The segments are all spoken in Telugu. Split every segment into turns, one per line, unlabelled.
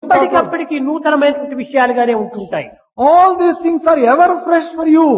ఎప్పటికప్పటికి నూతనమైనటువంటి విషయాలుగానే ఉంటుంటాయి
All these things are ever fresh for you.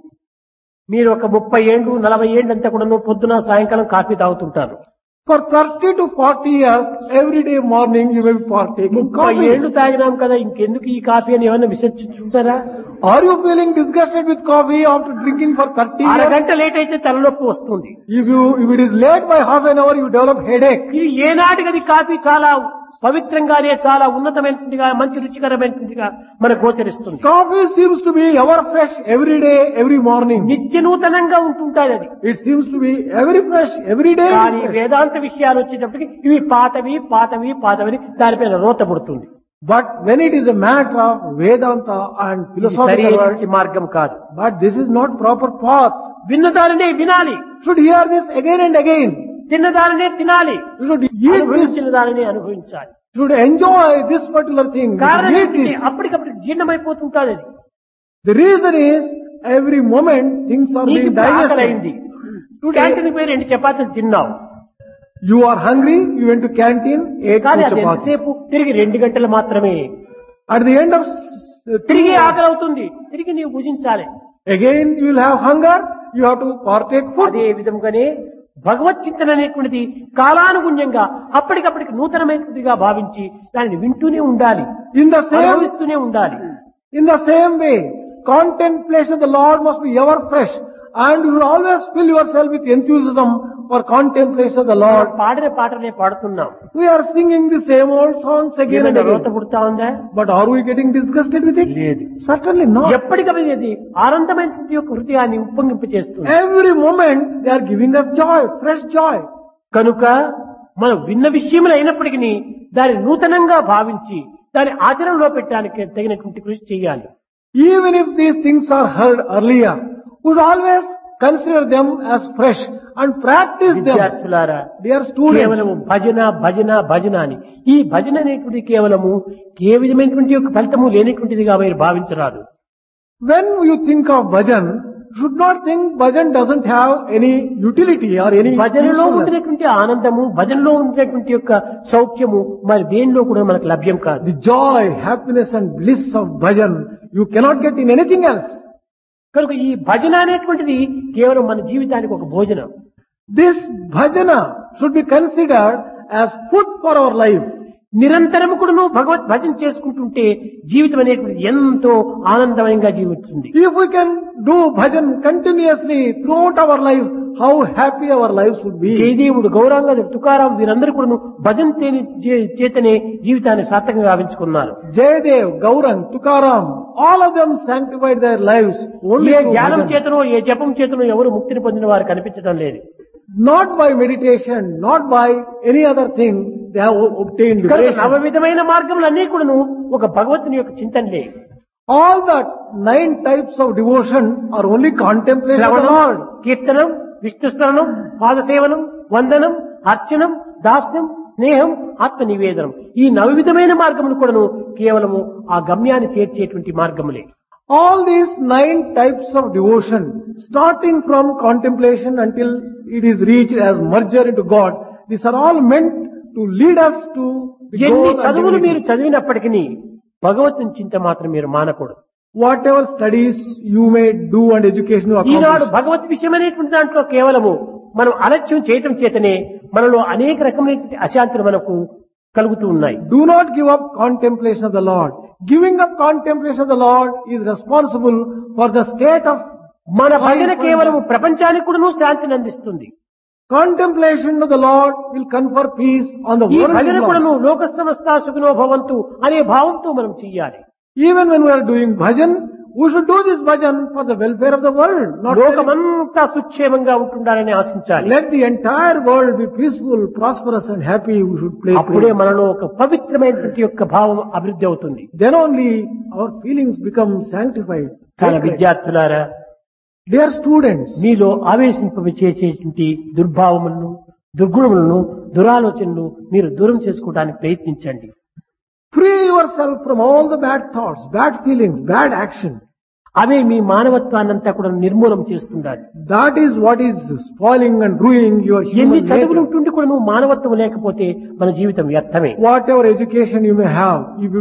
మీరు ఒక ముప్పై ఏళ్ళు నలభై ఏళ్ళు అంతా కూడా పొద్దున సాయంకాలం కాఫీ తాగుతుంటారు
For 30 to 40 years, every day morning you may be partaking
ముప్పై
coffee.
ఏళ్ళు తాగినాం కదా ఇంకెందుకు ఈ కాఫీ అని ఏమైనా విసర్జించుంటారా
Are you feeling disgusted with coffee after drinking for 30 years?
అరగంట లేట్ అయితే తలనొప్పి వస్తుంది
If you, if it is late by half an hour, you develop headache.
ఇది ఏనాటికది కాఫీ చాలా పవిత్రంగానే చాలా ఉన్నతమైనదిగా మంచి రుచికరమైనదిగా మనకు గోచరిస్తుంది
Coffee seems to be ever fresh every day, every morning.
నిత్య నూతనంగా ఉంటుంటాయి అది
It seems to be every fresh, every day. it is
కానీ
fresh.
వేదాంత విషయాలు వచ్చేటప్పటికి ఇవి పాతవి పాతవి పాతవి దానిపైన రోత పుడుతుంది
But when it is a matter of Vedanta and
ఇది
philosophical
సరైనటువంటి
words,
మార్గం కాదు
but this is not proper path.
విన్నదానినే వినాలి
You should hear this again and again.
తిన్నదానినే తినాలి
You should eat this.
అనుభవించిన దానినే అనుభవించాలి
You should enjoy this particular thing. You should
కారణం
eat
ఏంటంటే
this.
అప్పటికప్పుడు జీర్ణమైపోతుంటాది అది
The reason is every moment things are
నీకు
being
ఇప్పుడు ఆకలి అయింది
digested.
క్యాంటీన్ పోయి రెండు చపాతీలు తిన్నావు
You are hungry, you went to canteen, ate
కానీ
two
అది
chapatis.
ఎంతసేపు తిరిగి రెండు గంటలు మాత్రమే
At the end of s-
తిరిగి ఆకలి అవుతుంది తిరిగి నీవు భుజించాలి
again you will have hunger, you have to partake food.
అదే విధంగానే భగవత్ చింతన అనేటువంటిది కాలానుగుణ్యంగా అప్పటికప్పటికి నూతనమైనదిగా భావించి దానిని వింటూనే ఉండాలి
In the same
అనుభవిస్తూనే ఉండాలి
In the same way, contemplation of the Lord must be ever fresh and you should always fill yourself with enthusiasm for contemplation of the Lord.
పాడిన పాటలే పాడుతున్నాం
We are singing the same old songs again and
ఏమైనా రోత
again.
పుడతా ఉందా
But are we getting disgusted with it?
లేదు
Certainly not.
ఎప్పటికప్పుడు ఇది ఆనందమైనటువంటి యొక్క హృదయాన్ని ఉప్పొంగింప చేస్తుంది
Every moment they are giving us joy, fresh joy.
కనుక మనం విన్న విషయములు అయినప్పటికీ దాన్ని నూతనంగా భావించి దాని ఆచరణలో పెట్టడానికి తగినటువంటి కృషి చేయాలి
Even if these things are heard earlier, we should always consider them as fresh and practice them.
విద్యార్థులారా
Dear students,
కేవలము భజన భజన భజన అని ఈ భజన అనేటువంటిది కేవలము ఏ విధమైనటువంటి యొక్క ఫలితము లేనటువంటిదిగా మీరు భావించరాదు
when you think of bhajan, you should not think bhajan doesn't have any utility or any
భజనలో
usefulness.
ఉండేటువంటి ఆనందము భజనలో ఉండేటువంటి యొక్క సౌఖ్యము మరి దేనిలో కూడా మనకు లభ్యం కాదు
The joy, happiness and bliss of bhajan, you cannot get in anything else.
కనుక ఈ భజన అనేటువంటిది కేవలం మన జీవితానికి ఒక భోజనం
This bhajana should be considered as food for our life.
నిరంతరము కూడాను భగవత్ భజన చేసుకుంటుంటే జీవితం అనేటువంటిది ఎంతో ఆనందమయంగా జీవిస్తుంది
If we can do bhajan continuously throughout our life, how happy our lives would be.
జయదేవుడు Gauranga Tukaram వీరందరూ కూడాను భజన తేని- చే- చేతనే జీవితాన్ని సార్థకంగా గావించుకున్నారు
Jayadev, Gaurang, Tukaram, all of them sanctified their lives only
A
through
ధ్యానం
bhajan.
చేతనో ఏ జపం చేతనో ఎవరు ముక్తిని పొందిన వారు కనిపించడం లేదు
Not by meditation, not by any other thing, they have obtained
కనుక
liberation.
నవ విధమైన మార్గములన్నీ కూడాను ఒక భగవంతుని యొక్క చింతనలే
All that nine types of devotion are only contemplation of the
శ్రవణం
Lord.
కీర్తనం విష్ణుస్మరణం పాదసేవనం వందనం అర్చనం దాస్యం స్నేహం ఆత్మ నివేదనం ఈ నవవిధమైన మార్గములు కూడాను కేవలము ఆ గమ్యాన్ని చేర్చేటువంటి మార్గములే
All these nine types of devotion, starting from contemplation until it is reached as merger into God, these are all meant to lead us to the
ఎన్ని
goal and
చదువులు
divinity.
మీరు చదివినప్పటికీ భగవంతుని చింత మాత్రం మీరు మానకూడదు
Whatever studies you may do and education you
Eenadu
accomplish,
భగవత్ విషయం అనేటువంటి దాంట్లో కేవలము మనం అలక్ష్యం చేయటం చేతనే మనలో అనేక రకమైనటువంటి అశాంతులు మనకు కలుగుతూ ఉన్నాయి
do not give up contemplation of the Lord. Giving up contemplation of the Lord is responsible for the state of
మన భజన కేవలం ప్రపంచానికి కూడాను శాంతిని అందిస్తుంది
contemplation of the Lord will confer peace on the
ఈ
world.
భజన
of
కూడాను
Lord.
లోక సమస్త సుఖినో భవంతు అనే భావంతో మనం చెయ్యాలి
Even when we are doing bhajan, we should do this bhajan for the welfare of the world, not telling-
లోకమంతా సుక్షేమంగా ఉంటుండాలని ఆశించాలి
let the entire world be peaceful, prosperous and happy. We should play.
అప్పుడే
praise.
మనలో ఒక పవిత్రమైనటువంటి యొక్క భావం అభివృద్ధి అవుతుంది
Then only our feelings become sanctified.
కానీ
sacred.
విద్యార్థులారా
Dear students,
మీలో ఆవేశింపచేసేటువంటి దుర్భావములను దుర్గుణములను దురాలోచనలు మీరు దూరం చేసుకోవడానికి ప్రయత్నించండి
free yourself from all the bad thoughts, bad feelings, bad action.
అవే మీ మానవత్వాన్నంతా కూడా నిర్మూలం చేస్తుండాలి
That is what is spoiling and ruining your
ఎన్ని
human
చదువులు
nature.
ఉంటుండి కూడా నువ్వు మానవత్వం లేకపోతే మన జీవితం వ్యర్థమే
Whatever education you may have, if you